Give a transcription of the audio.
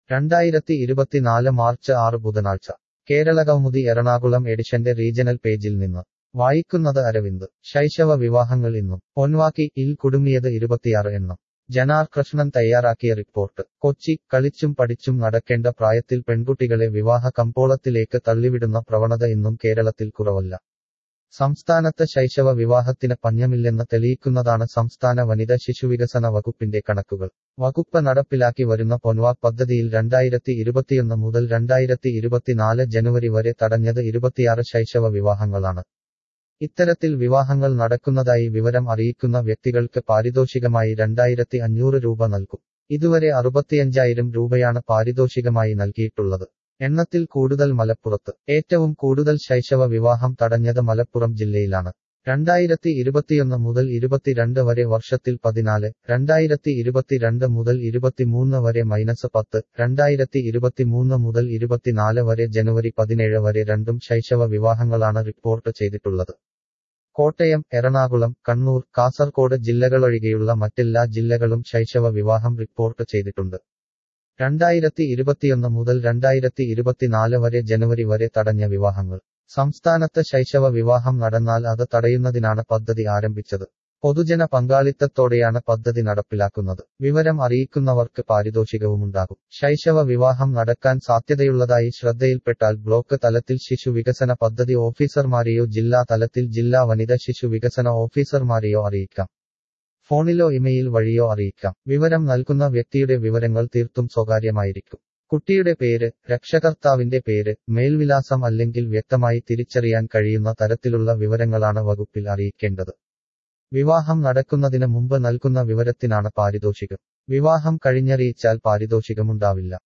രണ്ടായിരത്തി ഇരുപത്തിനാല് മാർച്ച് ആറ് ബുധനാഴ്ച കേരളകൗമുദി എറണാകുളം എഡിഷന്റെ റീജണൽ പേജിൽ നിന്ന് വായിക്കുന്നത് അരവിന്ദ് ശൈശവ വിവാഹങ്ങൾ ഇന്നും പൊൻവാക്കി ഇൽ കുടുങ്ങിയത് ഇരുപത്തിയാറ് എണ്ണം ജനാർ കൃഷ്ണൻ തയ്യാറാക്കിയ റിപ്പോർട്ട് കൊച്ചി കളിച്ചും പഠിച്ചും നടക്കേണ്ട പ്രായത്തിൽ പെൺകുട്ടികളെ വിവാഹ കമ്പോളത്തിലേക്ക് തള്ളിവിടുന്ന പ്രവണത ഇന്നും കേരളത്തിൽ കുറവല്ല സംസ്ഥാനത്ത് ശൈശവ വിവാഹത്തിന് പഞ്ഞമില്ലെന്ന് തെളിയിക്കുന്നതാണ് സംസ്ഥാന വനിത ശിശുവികസന വകുപ്പിന്റെ കണക്കുകൾ വകുപ്പ് നടപ്പിലാക്കി വരുന്ന പൊൻവാക് പദ്ധതിയിൽ രണ്ടായിരത്തി ഇരുപത്തിയൊന്ന് മുതൽ രണ്ടായിരത്തി ഇരുപത്തിനാല് ജനുവരി വരെ തടഞ്ഞത് ഇരുപത്തിയാറ് ശൈശവ വിവാഹങ്ങളാണ് ഇത്തരത്തിൽ വിവാഹങ്ങൾ നടക്കുന്നതായി വിവരം അറിയിക്കുന്ന വ്യക്തികൾക്ക് പാരിതോഷികമായി രണ്ടായിരത്തി അഞ്ഞൂറ് രൂപ നൽകും ഇതുവരെ അറുപത്തിയഞ്ചായിരം രൂപയാണ് പാരിതോഷികമായി നൽകിയിട്ടുള്ളത് എണ്ണത്തിൽ കൂടുതൽ മലപ്പുറത്ത് ഏറ്റവും കൂടുതൽ ശൈശവ വിവാഹം തടഞ്ഞത് മലപ്പുറം ജില്ലയിലാണ് രണ്ടായിരത്തി ഇരുപത്തിയൊന്ന് മുതൽ ഇരുപത്തിരണ്ട് വരെ വർഷത്തിൽ പതിനാല് രണ്ടായിരത്തി ഇരുപത്തിരണ്ട് മുതൽ ഇരുപത്തിമൂന്ന് വരെ മൈനസ് പത്ത് രണ്ടായിരത്തി ഇരുപത്തിമൂന്ന് മുതൽ ഇരുപത്തിനാല് വരെ ജനുവരി പതിനേഴ് വരെ രണ്ടും ശൈശവ വിവാഹങ്ങളാണ് റിപ്പോർട്ട് ചെയ്തിട്ടുള്ളത് കോട്ടയം എറണാകുളം കണ്ണൂർ കാസർകോട് ജില്ലകളൊഴികെയുള്ള മറ്റെല്ലാ ജില്ലകളും ശൈശവ വിവാഹം റിപ്പോർട്ട് ചെയ്തിട്ടുണ്ട് രണ്ടായിരത്തി ഇരുപത്തിയൊന്ന് മുതൽ രണ്ടായിരത്തി ഇരുപത്തിനാല് വരെ ജനുവരി വരെ തടഞ്ഞ വിവാഹങ്ങൾ സംസ്ഥാനത്ത് ശൈശവ വിവാഹം നടന്നാൽ അത് തടയുന്നതിനാണ് പദ്ധതി ആരംഭിച്ചത് പൊതുജന പങ്കാളിത്തത്തോടെയാണ് പദ്ധതി നടപ്പിലാക്കുന്നത് വിവരം അറിയിക്കുന്നവർക്ക് പാരിതോഷികവുമുണ്ടാകും ശൈശവ വിവാഹം നടക്കാൻ സാധ്യതയുള്ളതായി ശ്രദ്ധയിൽപ്പെട്ടാൽ ബ്ലോക്ക് തലത്തിൽ ശിശു വികസന പദ്ധതി ഓഫീസർമാരെയോ ജില്ലാ തലത്തിൽ ജില്ലാ വനിത ശിശു വികസന ഓഫീസർമാരെയോ അറിയിക്കാം ഫോണിലോ ഇമെയിൽ വഴിയോ അറിയിക്കാം വിവരം നൽകുന്ന വ്യക്തിയുടെ വിവരങ്ങൾ തീർത്തും സ്വകാര്യമായിരിക്കും കുട്ടിയുടെ പേര് രക്ഷകർത്താവിന്റെ പേര് മേൽവിലാസം അല്ലെങ്കിൽ വ്യക്തമായി തിരിച്ചറിയാൻ കഴിയുന്ന തരത്തിലുള്ള വിവരങ്ങളാണ് വകുപ്പിൽ അറിയിക്കേണ്ടത് വിവാഹം നടക്കുന്നതിന് മുമ്പ് നൽകുന്ന വിവരത്തിനാണ് പാരിതോഷികം വിവാഹം കഴിഞ്ഞറിയിച്ചാൽ പാരിതോഷികമുണ്ടാവില്ല